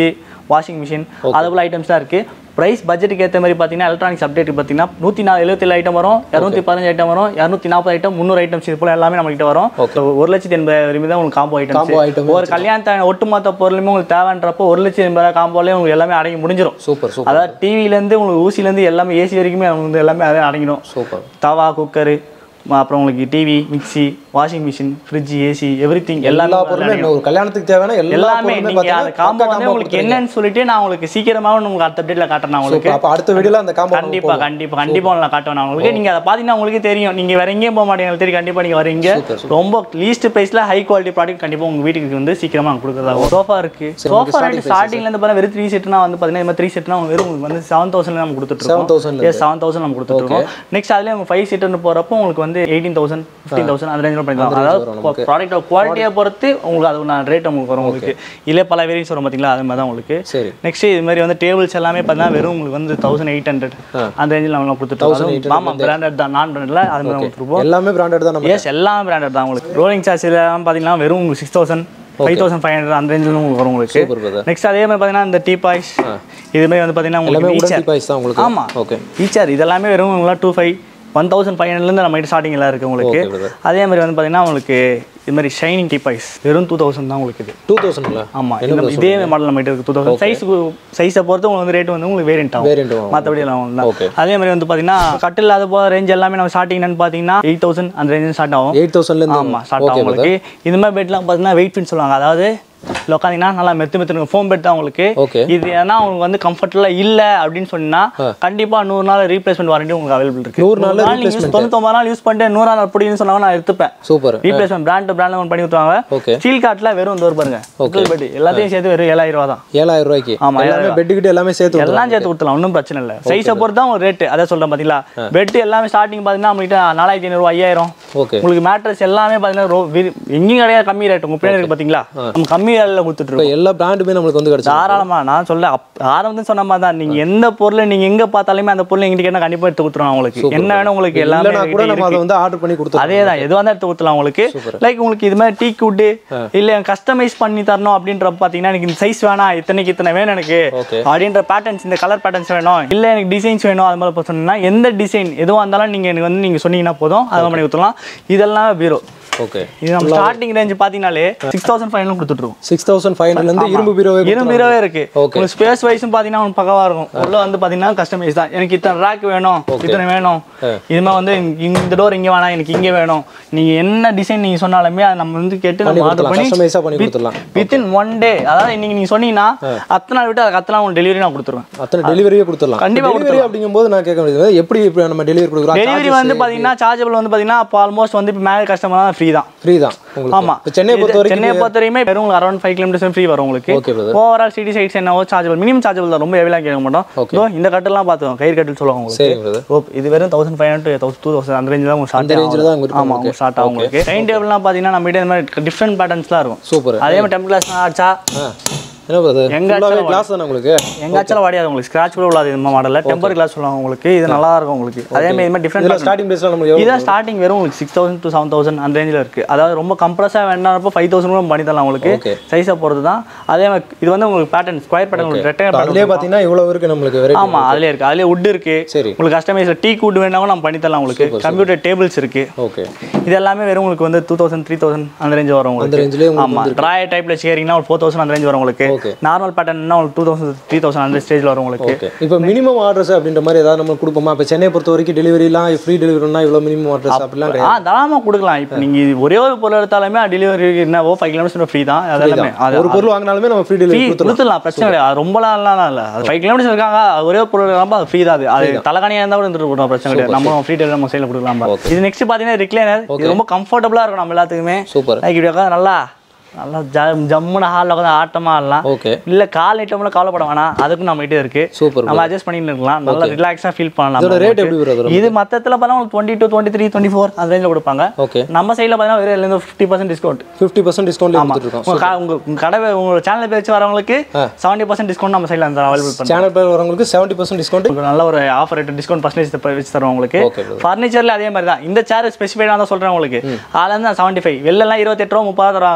வாஷிங் மிஷின் அது போல் ஐட்டம்ஸ்லாம் இருக்குது ப்ரைஸ் பட்ஜெட்டுக்கு ஏற்ற மாதிரி பார்த்தீங்கன்னா எலக்ட்ரானிக்ஸ் அப்டேட் பார்த்தீங்கன்னா நூற்றி நாலு எழுபத்தேழு ஐட்டம் வரும் இரநூத்தி பதினஞ்சு ஐட்டம் வரும் இரநூத்தி நாற்பது ஐட்டம் முந்நூறு ஐட்டம்ஸ் இது போல் எல்லாமே நம்மகிட்ட வரும் So, ஒரு லட்சத்தி எண்பது வரைக்கும் தான் உங்களுக்கு காம்போ Combo ஐட்டம் item ஒரு கல்யாணத்தை ஒட்டுமொத்த பொருளுமே உங்களுக்கு தேவைன்றப்போ ஒரு லட்சத்தி எண்பது காம்போலேயே உங்களுக்கு எல்லாமே அடங்கி முடிஞ்சிடும் சூப்பர் சூப்பர் அதாவது டிவிலேருந்து உங்களுக்கு ஊசிலேருந்து எல்லாமே ஏசி வரைக்குமே வந்து எல்லாமே அதே அடங்கிடும் சூப்பர் தவா குக்கரு அப்புறம் உங்களுக்கு TV mixie washing machine fridge AC everything எல்லா எல்லாமே பொருளுமே என்ன ஒரு கல்யாணத்துக்கு தேவையான எல்லா எல்லாமே பொருளுமே நீங்க அந்த காம்போ பார்த்தீங்கன்னா வந்து உங்களுக்கு என்னன்னு சொல்லிட்டு நான் உங்களுக்கு சீக்கிரமாவே உங்களுக்கு அடுத்த அப்டேட்ல காட்டுறேன் நான் உங்களுக்கு அப்போ அடுத்த வீடியோல அந்த காம்போ கண்டிப்பா கண்டிப்பா கண்டிப்பா நான் காட்டுவேன் நான் உங்களுக்கு நீங்க அதை பாத்தீங்கன்னா உங்களுக்கு தெரியும் நீங்க வேற எங்கேயும் போக மாட்டீங்க எனக்கு தெரியும் கண்டிப்பா நீங்க வரீங்க ரொம்ப லீஸ்ட் பிரைஸ்ல ஹை குவாலிட்டி ப்ராடக்ட் கண்டிப்பா உங்க வீட்டுக்கு வந்து சீக்கிரமா நாங்க கொடுக்குறதா சோஃபா இருக்கு சோஃபா ரேட் ஸ்டார்டிங்ல இருந்து பாத்தீங்கன்னா வெறும் த்ரீ செட்னா வந்து பாத்தீங்கன்னா இந்த மாதிரி த்ரீ செட்னா வெறும் உங்களுக்கு வந்து செவன் தௌசண்ட் நம்ம கொடுத்துட்டு இருக்கோம் 7,000 எஸ் செவன் தௌசண்ட் நம்ம கொடுத்துட்டு இருக்கோம் நெக்ஸ்ட் அதுல உங்க ஃபைவ் சீட்டர்னு போறப்போ உங்களுக்கு வந்து எயிட்டீன் தௌசண்ட் ஃபிஃப்டீன் தௌசண்ட் அந்த ரேஞ்சில் பண்ணிக்கலாம் அதாவது ப்ராடக்ட் குவாலிட்டியை பொறுத்து உங்களுக்கு அது நான் ரேட் உங்களுக்கு வரும் உங்களுக்கு இல்லை பல வேரியன்ஸ் வரும் பார்த்தீங்களா அது மாதிரி தான் உங்களுக்கு சரி நெக்ஸ்ட் இது மாதிரி வந்து டேபிள்ஸ் எல்லாமே பார்த்தீங்கன்னா வெறும் உங்களுக்கு வந்து தௌசண்ட் எயிட் ஹண்ட்ரட் அந்த ரேஞ்சில் நம்ம கொடுத்துருக்கோம் ஆமாம் பிராண்டட் தான் நான் பிராண்டில் அது மாதிரி கொடுத்துருப்போம் எல்லாமே பிராண்டட் தான் நம்ம எஸ் எல்லாம் பிராண்டட் தான் உங்களுக்கு ரோலிங் சார்ஜ் எல்லாம் பார்த்தீங்கன்னா வெறும் உங்களுக்கு six thousand five thousand five hundred அந்த ரேஞ்சில் உங்களுக்கு வரும் உங்களுக்கு சூப்பர் பிரதர் நெக்ஸ்ட் அதே மாதிரி பார்த்தீங்கன்னா இந்த டீ பாய்ஸ் இது மாதிரி வந்து பார்த்தீங்கன்னா எல்லாமே உங்களுக்கு உடன் பாய்ஸ் தான் உங்களுக்கு ஆமா ஓகே ஈச்சர் இதெல்லாமே வெறும் உங்களாம் two five one thousand five ஹண்ட்ரட்லேருந்து நம்ம கிட்ட ஸ்டார்டிங் எல்லாம் இருக்குது உங்களுக்கு Okay, brother. அதே மாதிரி வந்து பார்த்தீங்கன்னா உங்களுக்கு இது மாதிரி ஷைனிங் டீபாய்ஸ் வெறும் டூ தௌசண்ட் தான் உங்களுக்கு இது டூ தௌசண்ட்ல ஆமாம் இந்த இதே மாடல் நம்ம கிட்ட இருக்கு டூ தௌசண்ட் சைஸ் சைஸை பொறுத்து உங்களுக்கு வந்து ரேட் வந்து உங்களுக்கு வேரியன்ட் ஆகும் வேரியண்ட் வாங்க மற்றபடி எல்லாம் ஒன்று Okay. அதே மாதிரி வந்து பார்த்தீங்கன்னா கட்டில் அது போல ரேஞ்ச் எல்லாமே நம்ம ஸ்டார்டிங் என்னன்னு பார்த்தீங்கன்னா எயிட் தௌசண்ட் அந்த ரேஞ்ச் ஸ்டார்ட் ஆகும் எயிட் தௌசண்ட்லேருந்து ஆமாம் ஸ்டார்ட் ஆகும் உங்களுக்கு இந்த மாதிரி பெட்லாம் பார்த்தீங்கன்னா வெயிட் ஃபின் சொல்லுவாங்க அதாவது இதுல உட்காந்தீங்கன்னா நல்லா மெத்து மெத்து ஃபோம் பெட் தான் உங்களுக்கு ஓகே இது ஏன்னா உங்களுக்கு வந்து கம்ஃபர்டபுளாக இல்லை அப்படின்னு சொன்னா கண்டிப்பா நூறு நாள் ரீப்ளேஸ்மெண்ட் வாரண்டி உங்களுக்கு அவைலபிள் இருக்கு நூறு நாள்ல நாள் நீங்கள் தொண்ணூத்தொம்பது நாள் யூஸ் பண்ணிட்டு நூறு நாள் அப்படின்னு சொன்னாங்க நான் எடுத்துப்பேன் சூப்பர் ரீப்ளேஸ்மெண்ட் பிராண்ட் பிராண்ட் ஒன்று பண்ணி விட்டுருவாங்க ஓகே ஸ்டீல் காட்டில் வெறும் இந்த ஒரு பாருங்க பெட் எல்லாத்தையும் சேர்த்து வெறும் ஏழாயிரம் ரூபா தான் ஏழாயிரம் ரூபாய்க்கு ஆமா, எல்லாமே பெட்டு கிட்ட எல்லாமே சேர்த்து எல்லாம் சேர்த்து கொடுத்துலாம் ஒன்றும் பிரச்சனை இல்லை சைஸை பொறுத்து தான் ஒரு ரேட்டு அதை சொல்றேன் பார்த்தீங்களா பெட் எல்லாமே ஸ்டார்டிங் பார்த்தீங்கன்னா நம்மகிட்ட நாலாயிரத்தி ஐநூறுவா ஐயாயிரம் ஓகே உங்களுக்கு மேட்ரஸ் எல்லாமே பார்த்தீங்கன்னா ரோ- விரி- எங்கேயும் கிடையாது கம்மி ரேட் உங்க பின்னாடி இருக்கு பார்த்தீங்களா நம்ம கம்மி ரேட்டில் கொடுத்துட்டு இருக்கோம் இப்போ எல்லா பிராண்டுமே நம்மளுக்கு வந்து கிடைச்சா தாராளமா நான் சொல்ல அப்- ஆரம்பத்துல சொன்ன மாதிரி தான் நீங்க எந்த பொருளை நீங்க எங்க பார்த்தாலுமே அந்த பொருளை எங்கிட்ட கேட்டா கண்டிப்பா எடுத்து கொடுத்துருவோம் உங்களுக்கு என்ன வேணும் உங்களுக்கு எல்லாமே இல்லைனா கூட எங்ககிட்ட நம்ம அதை இருக்கு. வந்து ஆர்டர் பண்ணி கொடுத்துருவோம் அதே தான் எதுவாக இருந்தால் எடுத்து கொடுத்துலாம் உங்களுக்கு லைக் உங்களுக்கு இது மாதிரி டீ குட்டு இல்லை கஸ்டமைஸ் பண்ணி தரணும் அப்படின்ற பார்த்தீங்கன்னா எனக்கு இந்த சைஸ் வேணாம் இத்தனைக்கு இத்தனை வேணும் எனக்கு Okay. அப்படின்ற பேட்டர்ன்ஸ் இந்த கலர் பேட்டர்ன்ஸ் வேணும் இல்லை எனக்கு டிசைன்ஸ் வேணும் அது மாதிரி இப்போ சொன்னீங்கன்னா எந்த டிசைன் எதுவாக இருந்தாலும் நீங்கள் எனக்கு வந்து நீங்கள் சொன்னீங்கன்னா போதும் அதை பண்ணி கொடுத்துலாம் இதெல்லாம் பீரோ ஓகே இது நம்ம ஸ்டார்டிங் ரேஞ்ச் பார்த்தீங்கன்னாலே சிக்ஸ் தௌசண்ட் ஃபைவ் கொடுத்துட்ருக்கோம் சிக்ஸ் தௌசண்ட் ஃபைவ் ஹண்ட்ரட்லேருந்து இரும்பு பீரோவே இரும்பு பீரோவே இருக்கு Okay. உங்களுக்கு ஸ்பேஸ் வைஸும் பார்த்தீங்கன்னா உங்களுக்கு பக்கவா இருக்கும் உள்ள வந்து பார்த்தீங்கன்னா கஸ்டமைஸ் தான் எனக்கு இத்தனை ரேக் வேணும் இத்தனை வேணும் இது மாதிரி வந்து இங்க- இந்த டோர் இங்கே வேணாம் எனக்கு இங்கே வேணும் நீங்க என்ன டிசைன் நீங்க சொன்னாலுமே அதை நம்ம வந்து கேட்டு நம்ம ஆர்டர் கொடுத்துடலாம். பண்ணி Customize-ஆ பண்ணி கொடுத்துடலாம். வித்தின் ஒன் டே அதாவது இன்னைக்கு நீங்க சொன்னீங்கன்னா அத்தனை நாள் விட்டு அதுக்கு அத்தனை நாள் உங்களுக்கு டெலிவரி நான் கொடுத்துருவேன் அத்தனை டெலிவரியே கொடுத்துடலாம் கண்டிப்பா டெலிவரி அப்படிங்கும்போது நான் கேட்க முடியாது எப்படி இப்போ நம்ம டெலிவரி கொடுக்குறோம் டெலிவரி வந்து பார்த்தீங்கன்னா சார்ஜபிள் வந்து பார்த்தீங்கன்னா இப்போ ஆல்மோஸ்ட் வந்து இப்போ மேலே கஸ்டமர் தான் ஃப்ரீ தான் ஃப்ரீ தான் உங்களுக்கு ஆமா இப்போ சென்னை பொறுத்த இது- வரைக்கும் சென்னையை பொறுத்த வரைக்குமே வெறும் உங்களுக்கு அரௌண்ட் ஃபைவ் கிலோமீட்டர்ஸ் ஃப்ரீ வரும் உங்களுக்கு okay brother overall city sides என்னவோ சார்ஜபிள் மினிமம் சார்ஜபிள் தான் ரொம்ப ஹெவிலாம் கேட்க மாட்டோம் Okay. இதோ இந்த கட்டெல்லாம் பார்த்துக்கோங்க கயிறு கட்டில் சொல்லுவாங்க உங்களுக்கு சரிங்க பிரதர் ரோப் இது வெறும் thousand five hundred thousand two thousand அந்த ரேஞ்சில் தான் உங்களுக்கு அந்த range ல தான் உங்களுக்கு ஆமாம் உங்களுக்கு ஸ்டார்ட் ஆகும் உங்களுக்கு டைம் டேபிள்லாம் பார்த்தீங்கன்னா நம்ம இந்த மாதிரி டிஃப்ரெண்ட் பேட்டர்ன்ஸ்லாம் இருக்கும் சூப்பர் அதே மாதிரி டெம்பிள் கிளாஸ் ஆச்சா ஆ என்ன பிரதர் எங்க ஃபுல்லாகவே கிளாஸ் தானே உங்களுக்கு எங்காச்சும் வாடியாது உங்களுக்கு ஸ்க்ராட்ச் கூட உள்ளாது இந்த மாடலில் டெம்பர் கிளாஸ் சொல்லுவாங்க உங்களுக்கு இது நல்லா இருக்கும் உங்களுக்கு அதே மாதிரி இது மாதிரி இதில் டிஃப்ரெண்ட் ஸ்டார்டிங் ப்ரைஸ்லாம் நமக்கு எவ்வளோ இதான் ஸ்டார்டிங் வெறும் உங்களுக்கு six thousand to seven thousand அந்த ரேஞ்சில் இருக்குது அதாவது ரொம்ப கம்ப்ரஸாக வேண்டாம்ப்போ ஃபைவ் தௌசண்ட் கூட பண்ணி தரலாம் உங்களுக்கு Okay. சைஸை பொறுத்து தான் அதே மாதிரி இது வந்து உங்களுக்கு பேட்டர்ன் ஸ்கொயர் பேட்டர்ன் உங்களுக்கு ரெட்டை அதுலேயே பார்த்தீங்கன்னா இவ்வளோ இருக்கு நம்மளுக்கு வெரைட்டி ஆமா அதுலயே இருக்கு அதுலயே வுட் இருக்கு சரி உங்களுக்கு கஸ்டமைஸ்ல டீ கூட் வேணாலும் நம்ம பண்ணி தரலாம் உங்களுக்கு கம்ப்யூட்டர் டேபிள்ஸ் இருக்கு ஓகே இது எல்லாமே வெறும் உங்களுக்கு வந்து டூ தௌசண்ட் த்ரீ தௌசண்ட் அந்த ரேஞ்ச் வரும் அந்த உங்களுக்கு ரேஞ்சிலே உங்களுக்கு ஆமா ட்ராயர் டைப்ல சேரிங்னா ஒரு ஃபோர் தௌசண்ட் அந்த ரேஞ்ச் வரும் உங்களுக்கு Okay. நார்மல் பேட்டர்ன்னா உங்களுக்கு டூ தௌசண்ட் த்ரீ தௌசண்ட் அந்த ஸ்டேஜ்ல வரும் உங்களுக்கு ஓகே இப்போ மினிமம் ஆர்டர்ஸ் அப்படின்ற மாதிரி ஏதாவது நம்ம கொடுப்போமா இப்போ சென்னை பொறுத்த வரைக்கும் டெலிவரிலாம் ஃப்ரீ டெலிவரினா இவ்வளோ மினிமம் ஆர்டர்ஸ் அப்படிலாம் ஆ தாராளமாக கொடுக்கலாம் இப்போ நீங்க இது ஒரே ஒரு பொருள் எடுத்தாலுமே டெலிவரி என்னவோ ஃபைவ் கிலோமீட்டர் ஃப்ரீ தான் அதெல்லாமே அது ஒரு பொருள் வாங்கினாலுமே நம்ம ஃப்ரீ ஃப்ரீ டெலிவரி கொடுத்துருவோம் கொடுத்துடலாம் பிரச்சனை கிடையாது அது ரொம்பலாம் இல்லை அது ஃபைவ் கிலோமீட்டர்ஸ் இருக்காங்க அது ஒரே ஒரு பொருள் இருக்காம அது ஃப்ரீ தான் அது அது தலைகாணியாக இருந்தால் கூட இருந்துட்டு போட்டோம் பிரச்சனை கிடையாது நம்ம ஃப்ரீ டெலிவரி நம்ம சைடில் கொடுக்கலாம் இது நெக்ஸ்ட் பார்த்தீங்கன்னா ரிக்ளைனர் இது ரொம்ப கம்ஃபர்டபுளாக இருக்கும் நம்ம எல்லாத்துக்குமே சூப்பர் லைக் இப்படி உட்காந்து நல்லா நல்லா ஜ ஜம்முன்னு ஹாலில் உட்காந்து ஆட்டமாக ஆடலாம் ஓகே இல்லை கால் ஐட்டம்ல கவலைப்பட வேணாம் அதுக்கும் நம்ம கிட்ட இருக்கு சூப்பர் நம்ம அட்ஜஸ்ட் பண்ணிட்டு இருக்கலாம் நல்லா ரிலாக்ஸாக ஃபீல் பண்ணலாம் இதோட நம்ம ரேட் எப்படி வருது இது மொத்தத்தில் பார்த்தா உங்களுக்கு twenty two twenty three twenty four அந்த ரேஞ்சில் கொடுப்பாங்க ஓகே நம்ம சைடில் பார்த்தீங்கன்னா வெறும் இதுலேருந்து fifty percent discount fifty percent discount கொடுத்துருக்கோம் உங்க க- உங்க உங்க கடை உங்க சேனல் பேச்சு வரவங்களுக்கு செவன்டி பர்சன்ட் டிஸ்கவுண்ட் நம்ம சைடில் அந்த அவைலபிள் பண்ணுறோம் சேனல் பேர் வரவங்களுக்கு செவன்ட்டி பர்சன்ட் டிஸ்கவுண்ட் உங்களுக்கு நல்ல ஒரு ஆஃபர் ரேட் டிஸ்கவுண்ட் பர்சன்டேஜ் வச்சு தரோம் உங்களுக்கு ஓகே ஃபர்னிச்சர்ல அதே மாதிரி தான் இந்த சேர் ஸ்பெசிஃபைடாக தான் சொல்கிறேன் உங்களுக்கு அதில் இருந்து செவன்ட்டி ஃபைவ் வெளிலலாம் இருபத்தெட்டு ரூபா முப்பது தருவாங்க ஓகே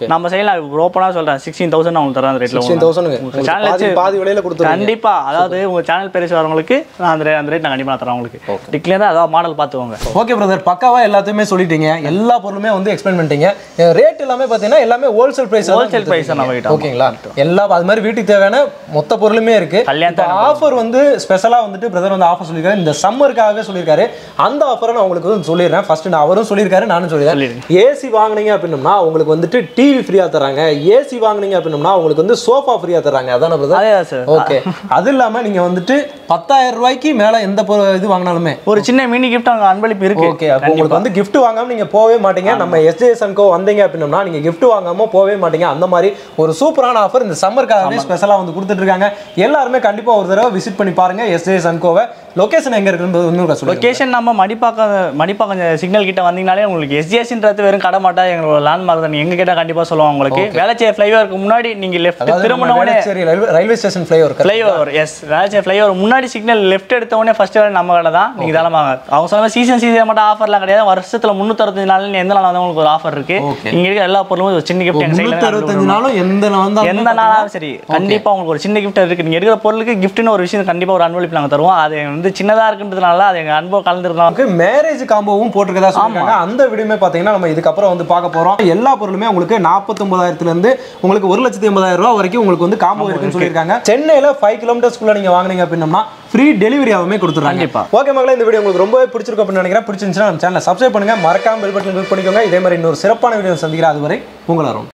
Okay. நம்ம சைடில் ஓப்பனாக சொல்கிறேன் சிக்ஸ்டீன் தௌசண்ட் அவங்க தரேன் அந்த சிக்ஸ்டீன் ரேட்டில் தௌசண்ட் சேனல் பாதி வச்சு பாதி விலையில கொடுத்துருங்க கண்டிப்பா அதாவது உங்க சேனல் பேர் வரவங்களுக்கு நான் அந்த rate- அந்த ரேட் நான் கண்டிப்பா தரேன் உங்களுக்கு டிக்ளியரா அதாவது மாடல் பார்த்துக்கோங்க ஓகே பிரதர் பக்காவா எல்லாத்தையுமே சொல்லிட்டீங்க எல்லா பொருளுமே வந்து எக்ஸ்பிளைன் பண்ணிட்டீங்க ரேட் எல்லாமே பார்த்தீங்கன்னா எல்லாமே ஹோல்சேல் பிரைஸ் Wholesale price தான் நம்ம கிட்ட, ஆமா. ஓகேங்களா எல்லா அது மாதிரி வீட்டுக்கு தேவையான மொத்த பொருளுமே இருக்கு கல்யாணத்துக்கு ஆஃபர் வந்து ஸ்பெஷலா வந்துட்டு பிரதர் வந்து ஆஃபர் சொல்லியிருக்காரு இந்த சம்மருக்காகவே சொல்லியிருக்காரு அந்த ஆஃபரை நான் உங்களுக்கு வந்து சொல்லிடுறேன் ஃபர்ஸ்ட் நான் அவரும் சொல்லியிருக்காரு நானும் சொல்லிடுறேன் சொல்லிடுங்க. ஏசி வாங்குனீங்க அப்படின்னம்னா உங்களுக்கு வந்துட்டு டிவி ஃப்ரீயா தராங்க ஏசி வாங்குனீங்க அப்படின்னம்னா உங்களுக்கு வந்து சோஃபா ஃப்ரீயா தராங்க அதான பிரதர் அதே தான் சார் ஓகே அது இல்லாம நீங்க வந்துட்டு பத்தாயிரம் ரூபாய்க்கு மேல எந்த பொரு- இது வாங்கினாலுமே ஒரு சின்ன மினி கிஃப்ட் அங்க அன்பளிப்பு இருக்கு ஓகே அப்போ உங்களுக்கு வந்து gift வாங்காம நீங்க போகவே மாட்டீங்க நம்ம எஸ்ஜேஎஸ் கோ வந்தீங்க அப்படின்னம்னா நீங்க gift வாங்காம போகவே மாட்டீங்க அந்த மாதிரி ஒரு சூப்பரான ஆஃபர் இந்த சம்மருக்காகவே ஸ்பெஷலா வந்து கொடுத்துட்டு இருக்காங்க எல்லாருமே கண்டிப்பா ஒரு தடவை விசிட் பண்ணி பாருங்க எஸ்ஜேஎஸ் கோவை லொகேஷன் எங்க இருக்குன்னு இன்னும் சொல்லுங்க லொகேஷன் நம்ம மடிப்பாக்கம் மடிப்பாக்கம் சிக்னல் கிட்ட வந்தீங்கனாலே உங்களுக்கு எஸ்ஜிஎஸ்ன்றது வெறும் கடை மாட்டா எங்களோட லேண்ட்மார்க் தான் எங்க கிட்ட கண்டிப்பா சொல்லுவாங்க உங்களுக்கு வேலைச்சே ஃப்ளைஓவருக்கு முன்னாடி நீங்க லெஃப்ட் திரும்பின உடனே சரி railway station flyover flyover yes வேலைச்சே ஃப்ளைஓவர் முன்னாடி சிக்னல் லெஃப்ட் எடுத்த உடனே ஃபர்ஸ்ட் நம்ம கடை தான் நீங்க தாராளமாக அவங்க சொன்ன சீசன் சீசன் மட்டும் ஆஃபர்லாம் கிடையாது வருஷத்துல முந்நூற்றறுபத்தஞ்சு நாள் எந்த நாள் வந்தாலும் உங்களுக்கு ஒரு ஆஃபர் இருக்கு Okay. இங்க இருக்க எல்லா பொருளும் ஒரு சின்ன கிஃப்ட் எங்க முன்னூத்தி அறுபத்தஞ்சு சைடில் நாளும் எந்த நாள் வந்தாலும் எந்த நாளாலும் சரி கண்டிப்பா உங்களுக்கு ஒரு சின்ன கிஃப்ட் இருக்கு நீங்க எடுக்கிற பொருளுக்கு கிஃப்ட்னு ஒரு விஷயம் கண்டிப்பா ஒரு அன்பளிப்பு நாங்க தருவோம் அது வந்து சின்னதா இருக்குன்றதுனால அது எங்க அன்பு கலந்துருந்தோம் நமக்கு மேரேஜ் காம்போவும் போட்டிருக்கதா சொல்லிருக்காங்க அந்த வீடியோமே பார்த்தீங்கன்னா நம்ம இதுக்கப்புறம் வந்து பார்க்க போறோம் எல்லா பொருளுமே உங்களுக்கு நாற்பத்தொன்பதாயிரத்துல இருந்து உங்களுக்கு ஒரு லட்சத்தி எண்பதாயிரம் ரூபாய் வரைக்கும் உங்களுக்கு வந்து காம்போ இருக்குன்னு சொல்லியிருக்காங்க சென்னையில ஃபைவ் கிலோமீட்டர்ஸ்க்குள்ள நீங்க வாங்குனீங்க அப்படின்னம்னா ஃப்ரீ டெலிவரியாவுமே கொடுத்துருவாங்க கண்டிப்பா. ஓகே மகளே இந்த வீடியோ உங்களுக்கு ரொம்பவே பிடிச்சிருக்கும் அப்படின்னு நினைக்கிறேன் பிடிச்சிருந்துச்சுன்னா நம்ம சேனலை சப்ஸ்கிரைப் பண்ணுங்க மறக்காம பெல் பட்டன் கிளிக் பண்ணிக்கோங்க இதே மாதிரி இன்னொரு சிறப்பான வீடியோ சந்திக்கிறேன் அதுவரை உங்களாரும்